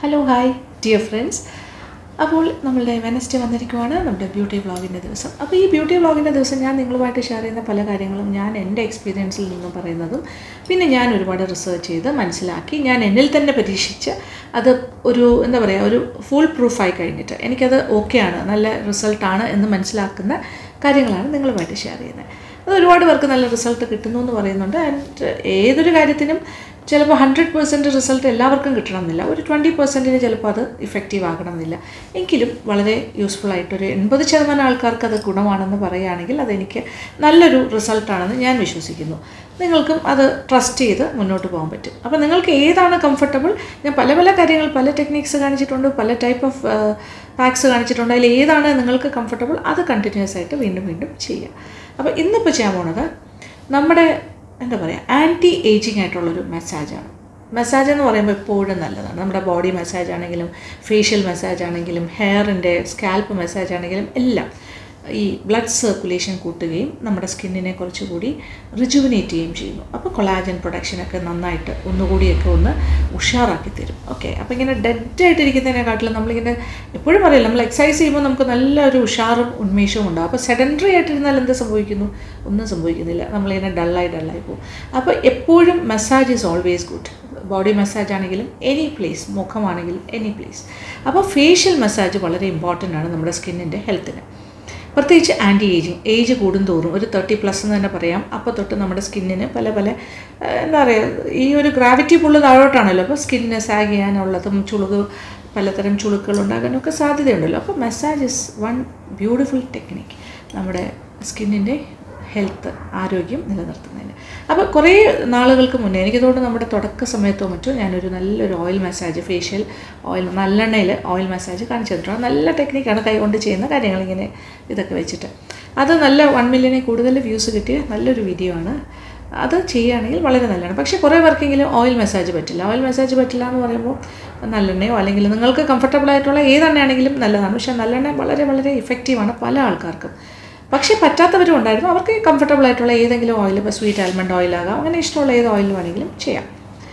hello hi dear friends അപ്പോൾ നമ്മളുടെ Wednesday വന്നിരിക്കുവാണ് നമ്മുടെ ബ്യൂട്ടി വ്ളോഗിൻ്റെ ദിവസം അപ്പോൾ ഈ ബ്യൂട്ടി വ്ളോഗിൻ്റെ ദിവസം ഞാൻ നിങ്ങളുമായിട്ട് ഷെയർ ചെയ്യുന്ന പല കാര്യങ്ങളും ഞാൻ എൻ്റെ എക്സ്പീരിയൻസിൽ നിന്നും പറയുന്നതും പിന്നെ ഞാൻ ഒരുപാട് റിസർച്ച് ചെയ്ത് മനസ്സിലാക്കി ഞാൻ എന്നിൽ തന്നെ പരീക്ഷിച്ച് അത് ഒരു എന്താ പറയുക ഒരു ഫുൾ പ്രൂഫായി കഴിഞ്ഞിട്ട് എനിക്കത് ഓക്കെയാണ് നല്ല റിസൾട്ടാണ് എന്ന് മനസ്സിലാക്കുന്ന കാര്യങ്ങളാണ് നിങ്ങളുമായിട്ട് ഷെയർ ചെയ്യുന്നത് അത് ഒരുപാട് പേർക്ക് നല്ല റിസൾട്ട് കിട്ടുന്നു എന്ന് പറയുന്നുണ്ട് ആൻഡ് ഏതൊരു കാര്യത്തിനും ചിലപ്പോൾ ഹൺഡ്രഡ് പെർസെൻറ്റ് റിസൾട്ട് എല്ലാവർക്കും കിട്ടണമെന്നില്ല ഒരു ട്വൻറ്റി പെർസെൻറ്റിന് ചിലപ്പോൾ അത് ഇഫക്റ്റീവ് ആകണമെന്നില്ല എങ്കിലും വളരെ യൂസ്ഫുൾ ആയിട്ടൊരു എൺപത് ശതമാനം ആൾക്കാർക്ക് അത് ഗുണമാണെന്ന് പറയുകയാണെങ്കിൽ അതെനിക്ക് നല്ലൊരു റിസൾട്ടാണെന്ന് ഞാൻ വിശ്വസിക്കുന്നു നിങ്ങൾക്കും അത് ട്രസ്റ്റ് ചെയ്ത് മുന്നോട്ട് പോകാൻ പറ്റും അപ്പോൾ നിങ്ങൾക്ക് ഏതാണ് കംഫർട്ടബിൾ ഞാൻ പല പല കാര്യങ്ങൾ പല ടെക്നിക്സ് കാണിച്ചിട്ടുണ്ട് പല ടൈപ്പ് ഓഫ് പാക്സ് കാണിച്ചിട്ടുണ്ട് അതിൽ ഏതാണ് നിങ്ങൾക്ക് കംഫർട്ടബിൾ അത് കണ്ടിന്യൂസ് ആയിട്ട് വീണ്ടും വീണ്ടും ചെയ്യുക അപ്പോൾ ഇന്നിപ്പോൾ ചെയ്യാൻ പോണത് നമ്മുടെ എന്താ പറയുക ആൻറ്റി ഏജിങ് ആയിട്ടുള്ളൊരു മസാജാണ് മസാജ് എന്ന് പറയുമ്പോൾ എപ്പോഴും നല്ലതാണ് നമ്മുടെ ബോഡി മസാജ് ആണെങ്കിലും ഫേഷ്യൽ മസാജ് ആണെങ്കിലും ഹെയറിൻ്റെ സ്കാൽപ്പ് മസാജ് ആണെങ്കിലും എല്ലാം ഈ ബ്ലഡ് സർക്കുലേഷൻ കൂട്ടുകയും നമ്മുടെ സ്കിന്നിനെ കുറച്ചുകൂടി റിജുവിനേറ്റ് ചെയ്യുകയും ചെയ്യുന്നു അപ്പോൾ കൊളാജൻ പ്രൊഡക്ഷനൊക്കെ നന്നായിട്ട് ഒന്നുകൂടിയൊക്കെ ഒന്ന് ഉഷാറാക്കി തരും ഓക്കെ അപ്പോൾ ഇങ്ങനെ ഡെഡായിട്ടിരിക്കുന്നതിനെക്കാട്ടിലും നമ്മളിങ്ങനെ എപ്പോഴും പറയില്ല നമ്മൾ എക്സസൈസ് ചെയ്യുമ്പോൾ നമുക്ക് നല്ലൊരു ഉഷാറും ഉന്മേഷവും ഉണ്ടാകും അപ്പോൾ സെഡൻഡറി ആയിട്ടിരുന്നാൽ എന്ത് സംഭവിക്കുന്നു ഒന്നും സംഭവിക്കുന്നില്ല നമ്മളിങ്ങനെ ഡള്ളായി ഡള്ളായി പോകും അപ്പോൾ എപ്പോഴും massage is always good body massage ആണെങ്കിലും എനി പ്ലേസ് മുഖമാണെങ്കിലും എനി പ്ലേസ് അപ്പോൾ ഫേഷ്യൽ മസാജ് വളരെ ഇമ്പോർട്ടൻ്റ് ആണ് നമ്മുടെ സ്കിന്നിൻ്റെ ഹെൽത്തിന് പ്രത്യേകിച്ച് ആൻറ്റി ഏജിങ് ഏജ് കൂടുന്തോറും ഒരു തേർട്ടി പ്ലസ് എന്ന് തന്നെ പറയാം അപ്പോൾ തൊട്ട് നമ്മുടെ സ്കിന്നിന് പല പല എന്താ പറയുക ഈ ഒരു ഗ്രാവിറ്റി പുള്ള് താഴോട്ടാണല്ലോ അപ്പോൾ സ്കിന്നിന് സാഗ് ചെയ്യാനുള്ളതും ചുളുക് പലതരം ചുളുക്കുകൾ ഉണ്ടാകാനൊക്കെ സാധ്യതയുണ്ടല്ലോ അപ്പോൾ massage is one beautiful technique നമ്മുടെ സ്കിന്നിൻ്റെ ഹെൽത്ത് ആരോഗ്യം നിലനിർത്തുന്നതിന് അപ്പോൾ കുറേ നാളുകൾക്ക് മുന്നേ എനിക്ക് തോന്നുന്നു നമ്മുടെ തുടക്ക സമയത്തോ മറ്റോ ഞാനൊരു നല്ലൊരു ഓയിൽ മസാജ് ഫേഷ്യൽ ഓയിൽ നല്ലെണ്ണയിൽ ഓയിൽ മസാജ് കാണിച്ചു തന്നിട്ടുണ്ട് നല്ല ടെക്നിക്കാണ് കൈകൊണ്ട് ചെയ്യുന്ന കാര്യങ്ങൾ ഇങ്ങനെ ഇതൊക്കെ വെച്ചിട്ട് അത് നല്ല വൺ മില്യണിൽ കൂടുതൽ വ്യൂസ് കിട്ടിയ നല്ലൊരു വീഡിയോ ആണ് അത് ചെയ്യുകയാണെങ്കിൽ വളരെ നല്ലതാണ് പക്ഷേ കുറേ പേർക്കെങ്കിലും ഓയിൽ മസാജ് പറ്റില്ല ഓയിൽ മസാജ് പറ്റില്ല എന്ന് പറയുമ്പോൾ നല്ലെണ്ണയോ അല്ലെങ്കിൽ നിങ്ങൾക്ക് കംഫർട്ടബിൾ ആയിട്ടുള്ള ഏതെണ്ണയാണെങ്കിലും നല്ലതാണ് പക്ഷേ നല്ലെണ്ണ വളരെ വളരെ ഇഫക്റ്റീവാണ് പല ആൾക്കാർക്കും പക്ഷേ പറ്റാത്തവരും ഉണ്ടായിരുന്നു അവർക്ക് കംഫർട്ടബിൾ ആയിട്ടുള്ള ഏതെങ്കിലും ഓയിൽ ഇപ്പോൾ സ്വീറ്റ് ആൽമണ്ട് ഓയിലാകാം അങ്ങനെ ഇഷ്ടമുള്ള ഏത് ഓയിൽ വേണമെങ്കിലും ചെയ്യാം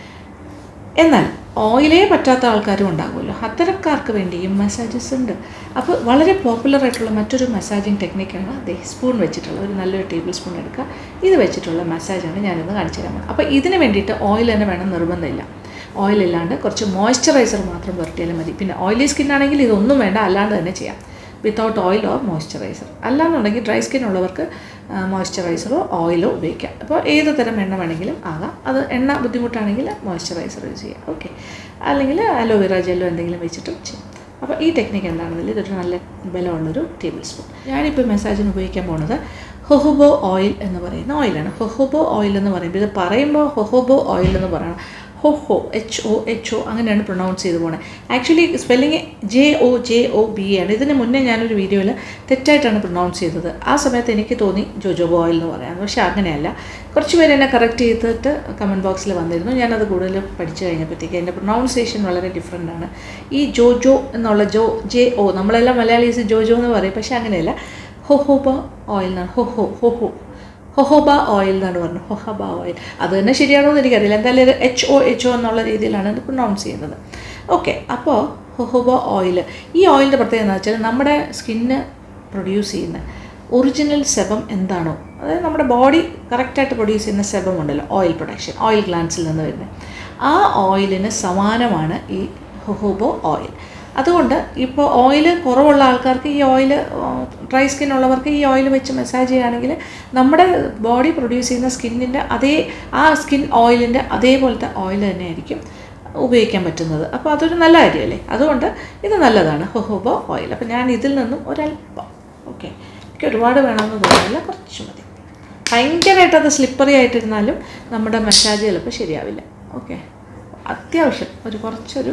എന്നാൽ ഓയിലേ പറ്റാത്ത ആൾക്കാരും ഉണ്ടാകുമല്ലോ അത്തരക്കാർക്ക് വേണ്ടിയും മസാജസ് ഉണ്ട് അപ്പോൾ വളരെ പോപ്പുലർ ആയിട്ടുള്ള മറ്റൊരു മസാജിങ് ടെക്നിക്കാണ് ദേ സ്പൂൺ വെച്ചിട്ടുള്ള ഒരു നല്ലൊരു ടേബിൾ സ്പൂൺ എടുക്കുക ഇത് വെച്ചിട്ടുള്ള മസാജാണ് ഞാനിന്ന് കാണിച്ചു തരാൻ അപ്പോൾ ഇതിന് വേണ്ടിയിട്ട് ഓയിൽ തന്നെ വേണം നിർബന്ധമില്ല ഓയിൽ ഇല്ലാണ്ട് കുറച്ച് മോയ്സ്ചറൈസർ മാത്രം പുരട്ടിയാലും മതി പിന്നെ ഓയിലി സ്കിൻ ആണെങ്കിൽ ഇതൊന്നും വേണ്ട അല്ലാണ്ട് തന്നെ ചെയ്യാം വിത്തൗട്ട് ഓയിൽ ഓർ മോയ്സ്ചറൈസർ അല്ലാന്നുണ്ടെങ്കിൽ ഡ്രൈ സ്കിൻ ഉള്ളവർക്ക് മോയ്സ്ചറൈസറോ ഓയിലോ ഉപയോഗിക്കാം അപ്പോൾ ഏത് തരം എണ്ണ വേണമെങ്കിലും ആകാം അത് എണ്ണ ബുദ്ധിമുട്ടാണെങ്കിൽ മോയ്സ്ചറൈസർ യൂസ് ചെയ്യാം ഓക്കെ അല്ലെങ്കിൽ അലോവേറ ജെല്ലോ എന്തെങ്കിലും വെച്ചിട്ടും ചെയ്യാം അപ്പോൾ ഈ ടെക്നിക്ക് എന്താണെന്നില്ല ഇതൊരു നല്ല ബലമുള്ളൊരു ടേബിൾ സ്പൂൺ ഞാനിപ്പോൾ മെസ്സാജിന് ഉപയോഗിക്കാൻ പോകുന്നത് ഹൊഹോബോ ഓയിൽ എന്ന് പറയുന്ന ഓയിലാണ് ഹൊഹോബോ ഓയിൽ എന്ന് പറയുമ്പോൾ ഇത് പറയുമ്പോൾ ഹൊഹോബോ ഓയിൽ എന്ന് പറയണം ഹൊഹോ എച്ച് ഒ എച്ച് ഒ അങ്ങനെയാണ് പ്രൊണൗൺസ് ചെയ്ത് പോണത് actually spelling J O J O B ആണ് ഇതിന് മുന്നേ ഞാനൊരു വീഡിയോയിൽ തെറ്റായിട്ടാണ് പ്രൊണൗൺസ് ചെയ്തത് ആ സമയത്ത് എനിക്ക് തോന്നി ജോജോബോ ഓയിൽ എന്ന് പറയാം പക്ഷേ അങ്ങനെയല്ല കുറച്ച് പേര് എന്നെ കറക്റ്റ് ചെയ്തിട്ട് കമൻറ്റ് ബോക്സിൽ വന്നിരുന്നു ഞാനത് കൂടുതൽ പഠിച്ചു കഴിഞ്ഞപ്പോഴത്തേക്ക് എൻ്റെ പ്രൊണൗൺസിയേഷൻ വളരെ ഡിഫറെൻ്റ് ആണ് ഈ ജോജോ എന്നുള്ള ജോ ജെ ഒ നമ്മളെല്ലാം മലയാളീസ് ജോജോ എന്ന് പറയും പക്ഷേ അങ്ങനെയല്ല ഹൊഹോബ ഓയിൽ എന്നാണ് ഹൊഹോ ഹൊഹോ ഹൊഹോബ ഓയിൽ എന്നാണ് പറഞ്ഞത് ഹൊഹബ ഓയിൽ അത് തന്നെ ശരിയാണോ എന്ന് എനിക്കറിയില്ല എന്തായാലും ഒരു എച്ച് ഒ എച്ച് ഒ എന്നുള്ള രീതിയിലാണ് ഇത് പ്രൊണൗൺസ് ചെയ്യുന്നത് ഓക്കെ അപ്പോൾ ഹൊഹോബ ഓയിൽ ഈ ഓയിലിൻ്റെ പ്രത്യേകത എന്ന് വെച്ചാൽ നമ്മുടെ സ്കിന്ന് പ്രൊഡ്യൂസ് ചെയ്യുന്ന ഒറിജിനൽ സെബം എന്താണോ അതായത് നമ്മുടെ ബോഡി കറക്റ്റായിട്ട് പ്രൊഡ്യൂസ് ചെയ്യുന്ന സെബം ഉണ്ടല്ലോ ഓയിൽ പ്രൊഡക്ഷൻ ഓയിൽ ഗ്ലാൻസിൽ നിന്ന് വരുന്നത് ആ ഓയിലിന് സമാനമാണ് ഈ ഹൊഹോബോ ഓയിൽ അതുകൊണ്ട് ഇപ്പോൾ ഓയിൽ കുറവുള്ള ആൾക്കാർക്ക് ഈ ഓയിൽ ഡ്രൈ സ്കിൻ ഉള്ളവർക്ക് ഈ ഓയിൽ വെച്ച് മസാജ് ചെയ്യുകയാണെങ്കിൽ നമ്മുടെ ബോഡി പ്രൊഡ്യൂസ് ചെയ്യുന്ന സ്കിന്നിൻ്റെ അതേ ആ സ്കിൻ ഓയിലിൻ്റെ അതേപോലത്തെ ഓയിൽ തന്നെയായിരിക്കും ഉപയോഗിക്കാൻ പറ്റുന്നത് അപ്പോൾ അതൊരു നല്ല കാര്യമല്ലേ അതുകൊണ്ട് ഇത് നല്ലതാണ് ഹൊഹോബോ ഓയിൽ അപ്പോൾ ഞാൻ ഇതിൽ നിന്നും ഒരല്പം ഓക്കെ എനിക്ക് ഒരുപാട് വേണമെന്ന് തോന്നുന്നില്ല കുറച്ച് മതി ഭയങ്കരമായിട്ട് അത് സ്ലിപ്പറി ആയിട്ടിരുന്നാലും നമ്മുടെ മസാജ് ചിലപ്പോൾ ശരിയാവില്ല ഓക്കെ അത്യാവശ്യം ഒരു കുറച്ചൊരു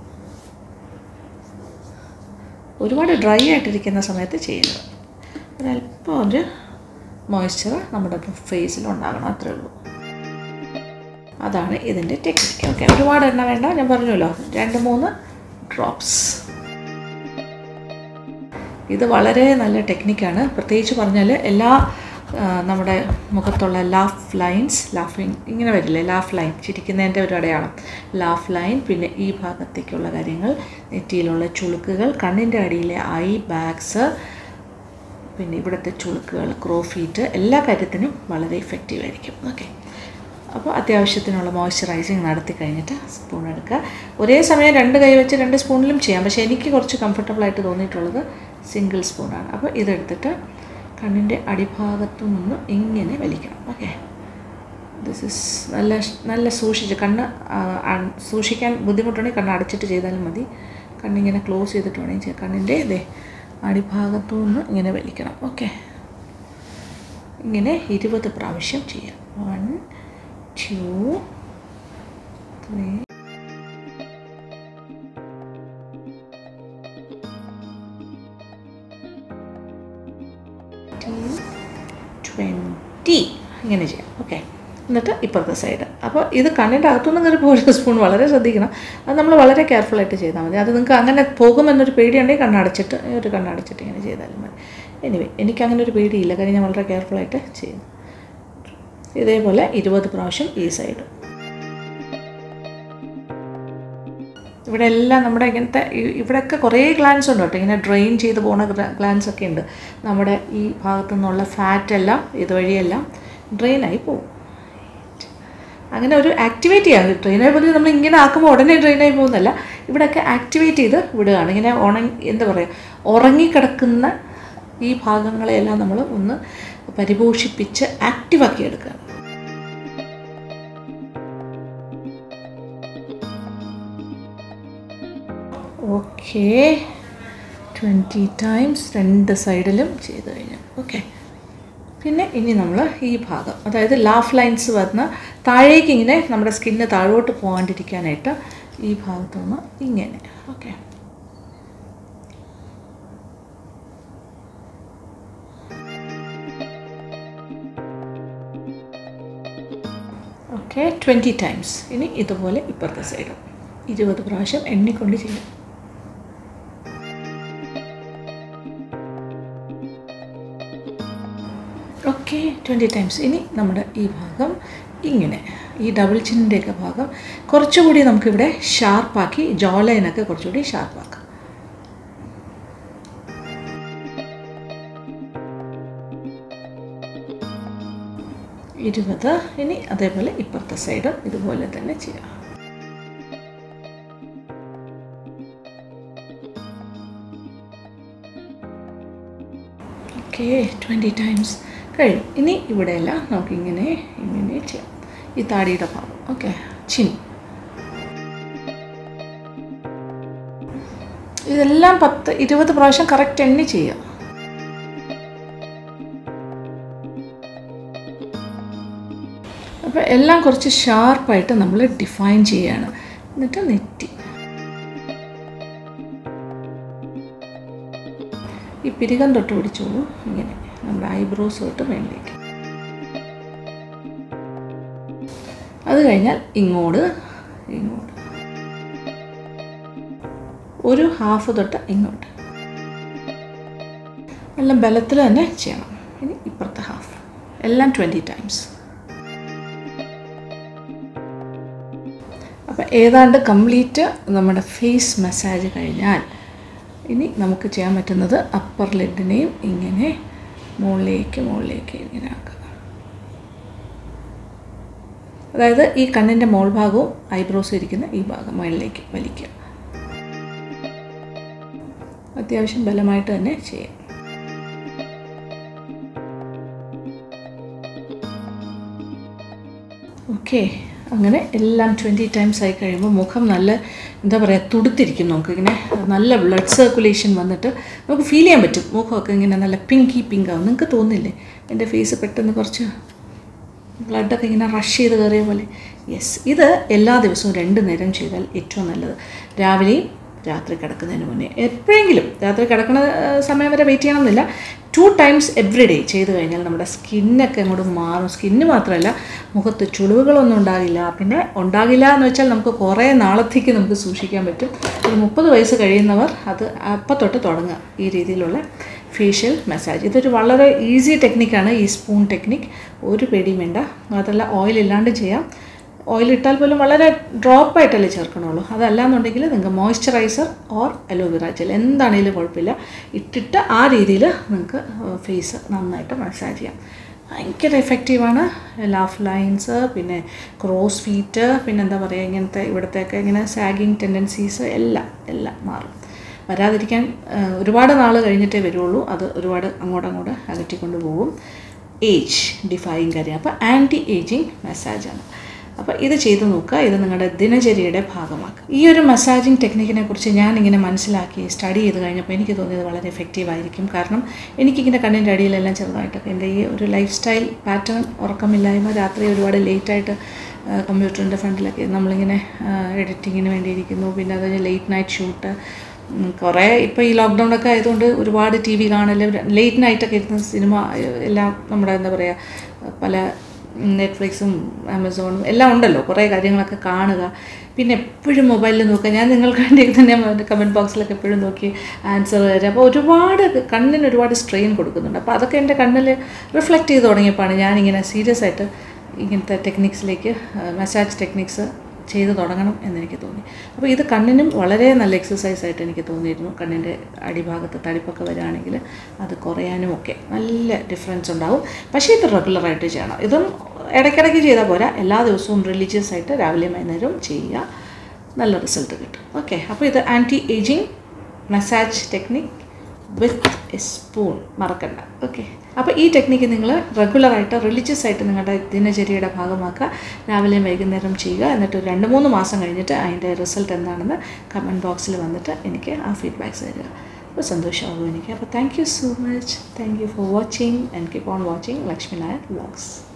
ഒരുപാട് ഡ്രൈ ആയിട്ടിരിക്കുന്ന സമയത്ത് ചെയ്യുന്നത് ഒരല്പം ഒരു മോയ്സ്ചർ നമ്മുടെ ഫേസിൽ ഉണ്ടാകണം അത്രേ ഉള്ളൂ അതാണ് ഇതിൻ്റെ ടെക്നിക്ക് ഓക്കെ ഒരുപാട് എണ്ണ വേണ്ട ഞാൻ പറഞ്ഞല്ലോ രണ്ട് മൂന്ന് ഡ്രോപ്സ് ഇത് വളരെ നല്ല ടെക്നിക്കാണ് പ്രത്യേകിച്ച് പറഞ്ഞാൽ എല്ലാ ആ, നമ്മുടെ മുഖത്തുള്ള ലാഫ് ലൈൻസ് ലാഫിങ് ഇങ്ങനെ വരില്ലേ ലാഫ് ലൈൻ ചിരിക്കുന്നതിൻ്റെ ഒരു അടയാളം ലാഫ് ലൈൻ പിന്നെ ഈ ഭാഗത്തേക്കുള്ള കാര്യങ്ങൾ നെറ്റിയിലുള്ള ചുളുക്കുകൾ കണ്ണിൻ്റെ അടിയിലെ ഐ ബാഗ്സ് പിന്നെ ഇവിടുത്തെ ചുളുക്കുകൾ ക്രോഫീറ്റ് എല്ലാ കാര്യത്തിനും വളരെ ഇഫക്റ്റീവ് ആയിരിക്കും ഓക്കെ അപ്പോൾ അത്യാവശ്യത്തിനുള്ള മോയ്സ്ചറൈസിങ് നടത്തി കഴിഞ്ഞിട്ട് സ്പൂൺ എടുക്കുക ഒരേ സമയം രണ്ട് കൈ വെച്ച് രണ്ട് സ്പൂണിലും ചെയ്യാം പക്ഷേ എനിക്ക് കുറച്ച് comfortable ആയിട്ട് തോന്നിയിട്ടുള്ളത് സിംഗിൾ സ്പൂണാണ് അപ്പോൾ ഇതെടുത്തിട്ട് കണ്ണിൻ്റെ അടിഭാഗത്തു നിന്ന് ഇങ്ങനെ വലിക്കണം ഓക്കെ ദിസ് ഇസ് നല്ല നല്ല സൂക്ഷിച്ച് കണ്ണ് ആ, അൺ- സൂക്ഷിക്കാൻ ബുദ്ധിമുട്ടുണ്ടെങ്കിൽ കണ്ണ് അടച്ചിട്ട് ചെയ്താലും മതി കണ്ണിങ്ങനെ ക്ലോസ് ചെയ്തിട്ട് വേണമെങ്കിൽ ചെയ്യാം കണ്ണിൻ്റെ ഇതേ അടിഭാഗത്തു നിന്ന് ഇങ്ങനെ വലിക്കണം ഓക്കെ ഇങ്ങനെ ഇരുപത് പ്രാവശ്യം ചെയ്യാം വൺ ടു ത്രീ ട്വൻറ്റി ഇങ്ങനെ ചെയ്യാം ഓക്കെ എന്നിട്ട് ഇപ്പുറത്തെ സൈഡ് അപ്പോൾ ഇത് കണ്ണിൻ്റെ അകത്തുനിന്ന് കയറി പോകുന്ന സ്പൂൺ വളരെ ശ്രദ്ധിക്കണം അത് നമ്മൾ വളരെ കെയർഫുള്ളായിട്ട് ചെയ്താൽ മതി അത് നിങ്ങൾക്ക് അങ്ങനെ പോകുമെന്നൊരു പേടിയുണ്ടെങ്കിൽ കണ്ണടച്ചിട്ട് ഒരു കണ്ണടച്ചിട്ട് ഇങ്ങനെ ചെയ്താലും മതി എനിവേ എനിക്ക് അങ്ങനെ ഒരു പേടിയില്ല കാര്യം ഞാൻ വളരെ കെയർഫുള്ളായിട്ട് ചെയ്യുന്നു ഇതേപോലെ ഇരുപത് പ്രാവശ്യം ഈ സൈഡ് ഇവിടെ എല്ലാം നമ്മുടെ ഇങ്ങനത്തെ ഈ- ഇവിടെയൊക്കെ കുറേ ഗ്ലാൻസ് ഉണ്ട് കേട്ടോ ഇങ്ങനെ ഡ്രെയിൻ ചെയ്ത് പോകുന്ന ഗ്ലാൻസ് ഒക്കെ ഉണ്ട് നമ്മുടെ ഈ ഭാഗത്തു നിന്നുള്ള ഫാറ്റ് എല്ലാം ഇതുവഴിയെല്ലാം ഡ്രെയിനായി പോകും അങ്ങനെ ഒരു ആക്ടിവേറ്റ് ചെയ്യാം ഡ്രെയിനായി പോകുന്നത് നമ്മൾ ഇങ്ങനെ ആക്കുമ്പോൾ ഉടനെ ഡ്രെയിനായി പോകുന്നല്ല ഇവിടെയൊക്കെ ആക്ടിവേറ്റ് ചെയ്ത് വിടുകയാണ് ഇങ്ങനെ ഉണങ്ങി എന്താ പറയുക ഉറങ്ങിക്കിടക്കുന്ന ഈ ഭാഗങ്ങളെയെല്ലാം നമ്മൾ ഒന്ന് പരിപോഷിപ്പിച്ച് ആക്റ്റീവാക്കി എടുക്കുകയാണ് ഓക്കെ ട്വൻറ്റി ടൈംസ് രണ്ട് സൈഡിലും ചെയ്ത് കഴിഞ്ഞു ഓക്കെ പിന്നെ ഇനി നമ്മൾ ഈ ഭാഗം അതായത് ലാഫ് ലൈൻസ് വന്ന് താഴേക്ക് ഇങ്ങനെ നമ്മുടെ സ്കിന്ന് താഴോട്ട് പോകാണ്ടിരിക്കാനായിട്ട് ഈ ഭാഗത്തുനിന്ന് ഇങ്ങനെ ഓക്കെ ഓക്കെ ട്വൻറ്റി ടൈംസ് ഇനി ഇതുപോലെ ഇപ്പുറത്തെ സൈഡും ഇരുപത് പ്രാവശ്യം എണ്ണിക്കൊണ്ട് ചെയ്യും ഓക്കെ ട്വൻറ്റി ടൈംസ് ഇനി നമ്മുടെ ഈ ഭാഗം ഇങ്ങനെ ഈ ഡബിൾ ചിന്നിൻ്റെയൊക്കെ ഭാഗം കുറച്ചുകൂടി നമുക്കിവിടെ ഷാർപ്പാക്കി ജോ ലൈനൊക്കെ കുറച്ചുകൂടി ഷാർപ്പാക്കാം ഇരുപത് ഇനി അതേപോലെ ഇപ്പുറത്തെ സൈഡും ഇതുപോലെ തന്നെ ചെയ്യാം ഓക്കെ ട്വൻറ്റി ടൈംസ് കഴിഞ്ഞു ഇനി ഇവിടെയെല്ലാം നമുക്കിങ്ങനെ ഇങ്ങനെ ചെയ്യാം ഈ താടിയുടെ ഭാഗം ഓക്കെ ചിൻ ഇതെല്ലാം പത്ത് ഇരുപത് പ്രാവശ്യം കറക്റ്റ് എണ്ണി ചെയ്യാം അപ്പോൾ എല്ലാം കുറച്ച് ഷാർപ്പായിട്ട് നമ്മൾ ഡിഫൈൻ ചെയ്യുകയാണ് എന്നിട്ട് നെറ്റി ഈ പിരികം തൊട്ട് പിടിച്ചോളൂ ഇങ്ങനെ നമ്മുടെ ഐബ്രോസ് തൊട്ട് മേളിലേക്ക് അത് കഴിഞ്ഞാൽ ഇങ്ങോട്ട് ഇങ്ങോട്ട് ഒരു ഹാഫ് തൊട്ട് ഇങ്ങോട്ട് നല്ല ബലത്തിൽ തന്നെ ചെയ്യണം ഇനി ഇപ്പുറത്തെ ഹാഫ് എല്ലാം ട്വൻറ്റി ടൈംസ് അപ്പോൾ ഏതാണ്ട് കംപ്ലീറ്റ് നമ്മുടെ ഫേസ് മസാജ് കഴിഞ്ഞാൽ ഇനി നമുക്ക് ചെയ്യാൻ പറ്റുന്നത് അപ്പർ ലെഡിനെയും ഇങ്ങനെ മുകളിലേക്ക് മുകളിലേക്ക് ഇങ്ങനെ ആക്കുക അതായത് ഈ കണ്ണിൻ്റെ മോൾ ഭാഗവും ഐബ്രോസ് ഇരിക്കുന്ന ഈ ഭാഗം മുകളിലേക്ക് വലിക്കുക അത്യാവശ്യം ബലമായിട്ട് തന്നെ ചെയ്യാം ഓക്കെ അങ്ങനെ എല്ലാം ട്വൻറ്റി ടൈംസ് ആയി കഴിയുമ്പോൾ മുഖം നല്ല എന്താ പറയുക തുടുത്തിരിക്കും നമുക്ക് ഇങ്ങനെ നല്ല ബ്ലഡ് സർക്കുലേഷൻ വന്നിട്ട് നമുക്ക് ഫീൽ ചെയ്യാൻ പറ്റും മുഖമൊക്കെ ഇങ്ങനെ നല്ല പിങ്കി പിങ്ക് ആവും നിങ്ങൾക്ക് തോന്നില്ലേ എൻ്റെ ഫേസ് പെട്ടെന്ന് കുറച്ച് ബ്ലഡൊക്കെ ഇങ്ങനെ റഷ് ചെയ്ത് കയറിയ പോലെ യെസ് ഇത് എല്ലാ ദിവസവും രണ്ട് നേരം ചെയ്താൽ ഏറ്റവും നല്ലത് രാവിലെയും രാത്രി കിടക്കുന്നതിന് മുന്നേ എപ്പോഴെങ്കിലും രാത്രി കിടക്കുന്ന ഏഹ്, സമയം വരെ വെയിറ്റ് ചെയ്യണമെന്നില്ല ടു ടൈംസ് എവറി ഡേ ചെയ്ത് കഴിഞ്ഞാൽ നമ്മുടെ സ്കിന്നൊക്കെ അങ്ങോട്ട് മാറും സ്കിന്ന് മാത്രമല്ല മുഖത്ത് ചുളിവുകളൊന്നും ഉണ്ടാകില്ല പിന്നെ ഉണ്ടാകില്ല എന്ന് വെച്ചാൽ നമുക്ക് കുറേ നാളത്തേക്ക് നമുക്ക് സൂക്ഷിക്കാൻ പറ്റും ഒരു മുപ്പത് വയസ്സ് കഴിയുന്നവർ അത് അപ്പം തൊട്ട് തുടങ്ങുക ഈ രീതിയിലുള്ള ഫേഷ്യൽ മസാജ് ഇതൊരു വളരെ ഈസി ടെക്നിക്കാണ് ഈ സ്പൂൺ ടെക്നിക് ഒരു പേടിയും വേണ്ട മാത്രമല്ല ഓയിൽ ഇല്ലാണ്ട് ചെയ്യാം ഓയിൽ ഇട്ടാൽ പോലും വളരെ ഡ്രോപ്പായിട്ടല്ലേ ചേർക്കണുള്ളൂ അതല്ലാന്നുണ്ടെങ്കിൽ നിങ്ങൾക്ക് മോയ്സ്ചറൈസർ ഓർ അലോവേറ ജെൽ എന്താണെങ്കിലും കുഴപ്പമില്ല ഇട്ടിട്ട് ആ രീതിയിൽ നിങ്ങൾക്ക് ഫേസ് നന്നായിട്ട് മസാജ് ചെയ്യാം ഭയങ്കര എഫക്റ്റീവാണ് ലാഫ് ലൈൻസ് പിന്നെ ക്രോസ് ഫീറ്റ് പിന്നെ എന്താ പറയുക ഇങ്ങനത്തെ ഇവിടത്തെയൊക്കെ ഇങ്ങനെ സാഗിങ് ടെൻഡൻസീസ് എല്ലാം എല്ലാം മാറും വരാതിരിക്കാൻ ആ, ഒരുപാട് നാൾ കഴിഞ്ഞിട്ടേ വരുള്ളൂ അത് ഒരുപാട് അങ്ങോട്ട് അങ്ങോട്ട് അകറ്റിക്കൊണ്ട് പോകും ഏജ് ഡിഫൈങ് കാര്യം അപ്പോൾ ആൻറ്റി ഏജിങ് മസാജാണ് അപ്പോൾ ഇത് ചെയ്ത് നോക്കുക ഇത് നിങ്ങളുടെ ദിനചര്യയുടെ ഭാഗമാക്കുക ഈ ഒരു മസാജിങ് ടെക്നിക്കിനെ കുറിച്ച് ഞാനിങ്ങനെ മനസ്സിലാക്കി സ്റ്റഡി ചെയ്ത് കഴിഞ്ഞപ്പോൾ എനിക്ക് തോന്നിയത് വളരെ എഫക്റ്റീവ് ആയിരിക്കും കാരണം എനിക്കിങ്ങനെ കണ്ണിൻ്റെ അടിയിലെല്ലാം ചെറുതായിട്ടൊക്കെ എൻ്റെ ഈ ഒരു ലൈഫ് സ്റ്റൈൽ പാറ്റേൺ ഉറക്കമില്ലായ്മ രാത്രി ഒരുപാട് ലേറ്റായിട്ട് കമ്പ്യൂട്ടറിൻ്റെ ഫ്രണ്ടിലൊക്കെ നമ്മളിങ്ങനെ എഡിറ്റിങ്ങിന് വേണ്ടിയിരിക്കുന്നു പിന്നെ അത് കഴിഞ്ഞ് ലേറ്റ് നൈറ്റ് ഷൂട്ട് കുറേ ഇപ്പോൾ ഈ ലോക്ക്ഡൗണൊക്കെ ആയതുകൊണ്ട് ഒരുപാട് ടി വി കാണൽ ലേറ്റ് നൈറ്റൊക്കെ ഇരുന്ന് സിനിമ എല്ലാം നമ്മുടെ എന്താ പറയുക പല നെറ്റ്ഫ്ലിക്സും ആമസോണും എല്ലാം ഉണ്ടല്ലോ കുറേ കാര്യങ്ങളൊക്കെ കാണുക പിന്നെ എപ്പോഴും മൊബൈലിൽ നോക്കുക ഞാൻ നിങ്ങൾക്ക് വേണ്ടി തന്നെ കമൻറ്റ് ബോക്സിലൊക്കെ എപ്പോഴും നോക്കി ആൻസർ തരാം അപ്പോൾ ഒരുപാട് കണ്ണിന് ഒരുപാട് സ്ട്രെയിൻ കൊടുക്കുന്നുണ്ട് അപ്പോൾ അതൊക്കെ എൻ്റെ കണ്ണിൽ റിഫ്ലക്റ്റ് ചെയ്ത് തുടങ്ങിയപ്പോഴാണ് ഞാനിങ്ങനെ സീരിയസ് ആയിട്ട് ഇങ്ങനത്തെ ടെക്നിക്സിലേക്ക് മസാജ് ടെക്നിക്സ് ചെയ്ത് തുടങ്ങണം എന്നെനിക്ക് തോന്നി അപ്പോൾ ഇത് കണ്ണിനും വളരെ നല്ല എക്സസൈസ് ആയിട്ട് എനിക്ക് തോന്നിയിരുന്നു കണ്ണിൻ്റെ അടിഭാഗത്ത് തടിപ്പൊക്കെ വരികയാണെങ്കിൽ അത് കുറയാനും ഒക്കെ നല്ല ഡിഫറൻസ് ഉണ്ടാവും പക്ഷേ ഇത് റെഗുലറായിട്ട് ചെയ്യണം ഇതും ഇടയ്ക്കിടയ്ക്ക് ചെയ്താൽ പോരാ എല്ലാ ദിവസവും റിലീജിയസ് ആയിട്ട് രാവിലെയും വൈകുന്നേരവും ചെയ്യുക നല്ല റിസൾട്ട് കിട്ടും ഓക്കെ അപ്പോൾ ഇത് anti ageing massage technique with a spoon മറക്കണ്ട ഓക്കെ അപ്പോൾ ഈ ടെക്നിക്ക് നിങ്ങൾ റെഗുലറായിട്ട് റിലീജിയസ് ആയിട്ട് നിങ്ങളുടെ ദിനചര്യയുടെ ഭാഗമാക്കുക രാവിലെയും വൈകുന്നേരം ചെയ്യുക എന്നിട്ട് ഒരു രണ്ട് മൂന്ന് മാസം കഴിഞ്ഞിട്ട് അതിൻ്റെ റിസൾട്ട് എന്താണെന്ന് കമൻറ്റ് ബോക്സിൽ വന്നിട്ട് എനിക്ക് ആ ഫീഡ്ബാക്ക്സ് തരിക അപ്പോൾ സന്തോഷമാകും എനിക്ക് അപ്പോൾ thank you so much thank you for watching and keep on watching Lakshmi Nair vlogs